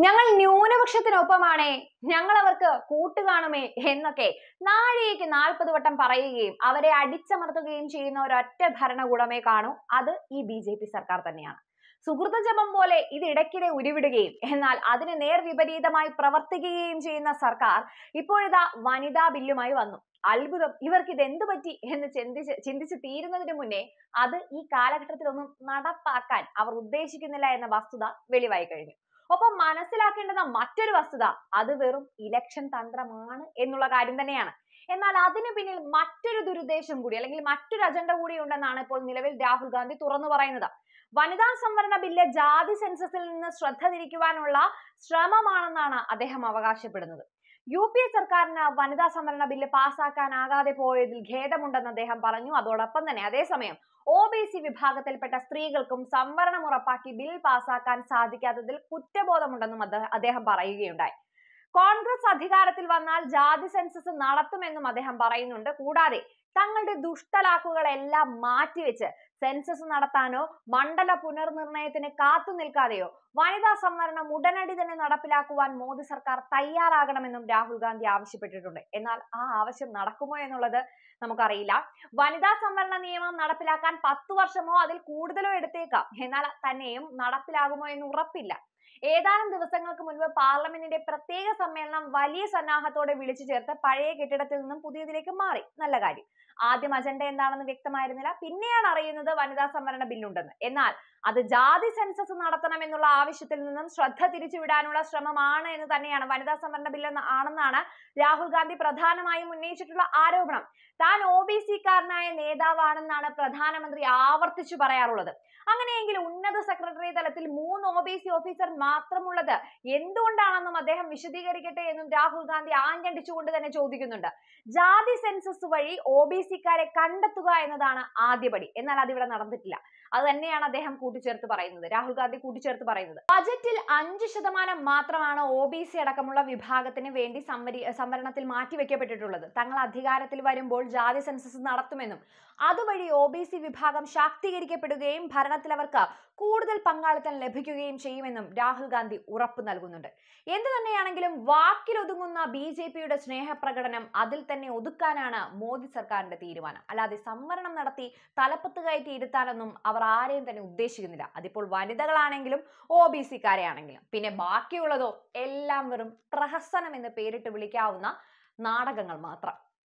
ഞങ്ങൾ ന്യൂനപക്ഷത്തിനൊപ്പമാണേ ഞങ്ങൾ അവർക്ക് കൂട്ടുകാണുമേ എന്നൊക്കെ നാഴികയ്ക്ക് നാൽപ്പത് വട്ടം പറയുകയും അവരെ അടിച്ചമർത്തുകയും ചെയ്യുന്ന ഒരൊറ്റ ഭരണകൂടമേ കാണൂ അത് ഈ ബി ജെ പി സർക്കാർ തന്നെയാണ് സുഹൃത്ത ജപം പോലെ ഇത് ഇടയ്ക്കിടെ ഉരുവിടുകയും എന്നാൽ അതിന് നേർ വിപരീതമായി പ്രവർത്തിക്കുകയും ചെയ്യുന്ന സർക്കാർ ഇപ്പോഴിതാ വനിതാ ബില്ലുമായി വന്നു അത്ഭുതം ഇവർക്ക് ഇത് എന്ത് പറ്റി എന്ന് ചിന്തിച്ച് ചിന്തിച്ച് തീരുന്നതിന് മുന്നേ അത് ഈ കാലഘട്ടത്തിലൊന്നും നടപ്പാക്കാൻ അവർ ഉദ്ദേശിക്കുന്നില്ല എന്ന വസ്തുത വെളിവായി കഴിഞ്ഞു ഒപ്പം മനസ്സിലാക്കേണ്ടുന്ന മറ്റൊരു വസ്തുത അത് വെറും ഇലക്ഷൻ തന്ത്രമാണ് എന്നുള്ള കാര്യം തന്നെയാണ് എന്നാൽ അതിനു പിന്നിൽ മറ്റൊരു ദുരുദ്ദേശം കൂടി അല്ലെങ്കിൽ മറ്റൊരു അജണ്ട കൂടി ഉണ്ടെന്നാണ് ഇപ്പോൾ നിലവിൽ രാഹുൽ ഗാന്ധി തുറന്നു പറയുന്നത് വനിതാ സംവരണ ബില്ല് ജാതി സെൻസസിൽ നിന്ന് ശ്രദ്ധ തിരിക്കുവാനുള്ള ശ്രമമാണെന്നാണ് അദ്ദേഹം അവകാശപ്പെടുന്നത് യു പി എ സർക്കാരിന് വനിതാ സംവരണ ബില്ല് പാസ്സാക്കാനാകാതെ പോയതിൽ ഖേദമുണ്ടെന്ന് അദ്ദേഹം പറഞ്ഞു അതോടൊപ്പം തന്നെ അതേസമയം ഒ ബി സി വിഭാഗത്തിൽപ്പെട്ട സ്ത്രീകൾക്കും സംവരണം ഉറപ്പാക്കി ബിൽ പാസ്സാക്കാൻ സാധിക്കാത്തതിൽ കുറ്റബോധമുണ്ടെന്നും അദ്ദേഹ- അദ്ദേഹം പറയുകയുണ്ടായി കോൺഗ്രസ് അധികാരത്തിൽ വന്നാൽ ജാതി സെൻസസ് നടത്തുമെന്നും അദ്ദേഹം പറയുന്നുണ്ട് കൂടാതെ തങ്ങളുടെ ദുഷ്ടലാക്കുകളെല്ലാം മാറ്റിവെച്ച് സെൻസസ് നടത്താനോ മണ്ഡല പുനർനിർണയത്തിന് കാത്തു നിൽക്കാതെയോ വനിതാ സംവരണം ഉടനടി തന്നെ നടപ്പിലാക്കുവാൻ മോദി സർക്കാർ തയ്യാറാകണമെന്നും രാഹുൽ ഗാന്ധി ആവശ്യപ്പെട്ടിട്ടുണ്ട് എന്നാൽ ആ ആവശ്യം നടക്കുമോ എന്നുള്ളത് നമുക്കറിയില്ല വനിതാ സംവരണ നിയമം നടപ്പിലാക്കാൻ പത്തു വർഷമോ അതിൽ കൂടുതലോ എടുത്തേക്കാം എന്നാൽ തന്നെയും നടപ്പിലാകുമോ എന്ന് ഉറപ്പില്ല ഏതാനും ദിവസങ്ങൾക്ക് മുൻപ് പാർലമെന്റിന്റെ പ്രത്യേക സമ്മേളനം വലിയ സന്നാഹത്തോടെ വിളിച്ചു ചേർത്ത് പഴയ കെട്ടിടത്തിൽ നിന്നും പുതിയതിലേക്ക് മാറി നല്ല കാര്യം ആദ്യം അജണ്ട എന്താണെന്ന് വ്യക്തമായിരുന്നില്ല പിന്നെയാണ് അറിയുന്നത് വനിതാ സംവരണ ബില്ലുണ്ടെന്ന് എന്നാൽ അത് ജാതി സെൻസസ് നടത്തണം എന്നുള്ള ആവശ്യത്തിൽ നിന്നും ശ്രദ്ധ തിരിച്ചുവിടാനുള്ള ശ്രമമാണ് എന്ന് തന്നെയാണ് വനിതാ സംവരണ ബില്ല് ആണെന്നാണ് രാഹുൽ ഗാന്ധി പ്രധാനമായും ഉന്നയിച്ചിട്ടുള്ള ആരോപണം താൻ ഒ ബി സിക്കാരനായ നേതാവാണെന്നാണ് പ്രധാനമന്ത്രി ആവർത്തിച്ചു പറയാറുള്ളത് അങ്ങനെയെങ്കിൽ ഉന്നത സെക്രട്ടറി തലത്തിൽ മൂന്ന് ഒ ബി സി ഓഫീസർ മാത്രമുള്ളത് എന്തുകൊണ്ടാണെന്നും അദ്ദേഹം വിശദീകരിക്കട്ടെ എന്നും രാഹുൽ ഗാന്ധി ആഞ്ഞടിച്ചുകൊണ്ട് തന്നെ ചോദിക്കുന്നുണ്ട് ജാതി സെൻസസ് വഴി ഒ ബി സിക്കാരെ കണ്ടെത്തുക എന്നതാണ് ആദ്യപടി എന്നാൽ അതിവിടെ നടന്നിട്ടില്ല അത് തന്നെയാണ് അദ്ദേഹം കൂട്ടിച്ചേർത്ത് പറയുന്നത് രാഹുൽ ഗാന്ധി കൂട്ടിച്ചേർത്ത് പറയുന്നത് ബജറ്റിൽ അഞ്ച് ശതമാനം മാത്രമാണ് ഒ ബി സി അടക്കമുള്ള വിഭാഗത്തിന് വേണ്ടി സംവരി സംവരണത്തിൽ മാറ്റിവെക്കപ്പെട്ടിട്ടുള്ളത് തങ്ങൾ അധികാരത്തിൽ വരുമ്പോൾ ജാതി സെൻസസ് നടത്തുമെന്നും അതുവഴി ഒ ബി സി വിഭാഗം ശാക്തീകരിക്കപ്പെടുകയും ഭരണത്തിൽ അവർക്ക് കൂടുതൽ പങ്കാളിത്തം ലഭിക്കുകയും ചെയ്യുമെന്നും രാഹുൽ ഗാന്ധി ഉറപ്പു നൽകുന്നുണ്ട് എന്തു തന്നെയാണെങ്കിലും വാക്കിലൊതുങ്ങുന്ന ബി ജെ പിയുടെ സ്നേഹപ്രകടനം അതിൽ തന്നെ ഒതുക്കാനാണ് മോദി സർക്കാരിന്റെ തീരുമാനം അല്ലാതെ സംവരണം നടത്തി തലപ്പത്ത് കയറ്റി ഇരുത്താനൊന്നും അവർ ആരെയും തന്നെ ഉദ്ദേശിക്കുന്നില്ല അതിപ്പോൾ വനിതകളാണെങ്കിലും ഒ ബി സിക്കാരെ ആണെങ്കിലും പിന്നെ ബാക്കിയുള്ളതോ എല്ലാം വെറും പ്രഹസനം എന്ന് പേരിട്ട് വിളിക്കാവുന്ന നാടകങ്ങൾ മാത്രം